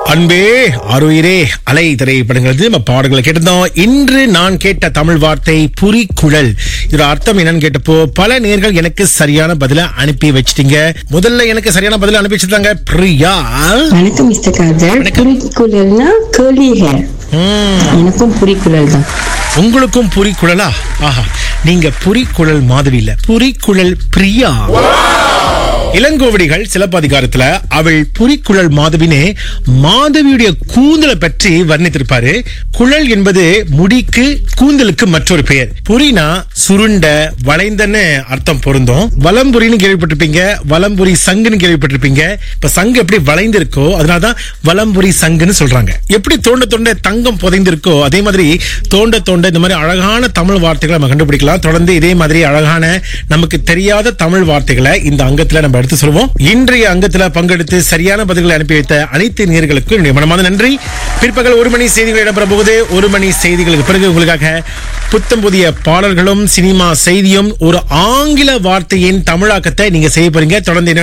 அன்பே அருயிரே அலை திரைப்படங்களது நம்ம பாடல்களை கேட்டிருந்தோம் இன்று நான் கேட்ட தமிழ் வார்த்தை புரிக்குழல் இதோட அர்த்தம் என்னன்னு கேட்டப்போ பல நேர்கள் எனக்கு சரியான பதில அனுப்பி வச்சிட்டீங்க முதல்ல எனக்கு சரியான பதில அனுப்பி வச்சிருந்தாங்க பிரியா வணக்கம் மிஸ்டர் காதர் புரிக்குழல்னா கேர்லி ஹேர் ம், எனக்கும் புரிக்குழல் தான் உங்களுக்கும் புரிக்குழலா ஆஹா நீங்க புரிக்குழல் மாதிரி இல்ல புரிக்குழல் பிரியா இளங்கோவடிகள் சிலப்பதிகாரத்துல அவள் புரிக்குழல் மாதவினே மாதவியுடைய கூந்தலை பற்றி வர்ணித்திருப்பாரு குழல் என்பது முடிக்கு கூந்தலுக்கு மற்றொரு பெயர் புரினா சுருண்ட வளைந்தன்னு அர்த்தம் பொருந்தும் வலம்புரின்னு கேள்விப்பட்டிருப்பீங்க வலம்புரி சங்குன்னு கேள்விப்பட்டிருப்பீங்க இப்ப சங்கு எப்படி வளைந்திருக்கோ அதனாலதான் வலம்புரி சங்குன்னு சொல்றாங்க எப்படி தோண்ட தோண்ட தங்கம் புதைந்திருக்கோ அதே மாதிரி தோண்ட தோண்ட இந்த மாதிரி அழகான தமிழ் வார்த்தைகளை நம்ம கண்டுபிடிக்கலாம் தொடர்ந்து இதே மாதிரி அழகான நமக்கு தெரியாத தமிழ் வார்த்தைகளை இந்த அங்கத்துல நம்ம எடுத்து சொல்லுவோம் இன்றைய அங்கத்துல பங்கெடுத்து சரியான பதில்களை அனுப்பி வைத்த அனைத்து நேர்களுக்கும் என்னுடைய மனமார்ந்த நன்றி பிற்பகல் ஒரு மணி செய்திகள் இடம்பெற போகுது ஒரு மணி செய்திகளுக்கு பிறகு உங்களுக்காக புத்தம் புதிய பாடல்களும் சினிமா செய்தியும் ஒரு ஆங்கில வார்த்தையின் தமிழாக்கத்தை நீங்க செய்ய போறீங்க தொடர்ந்து என்ன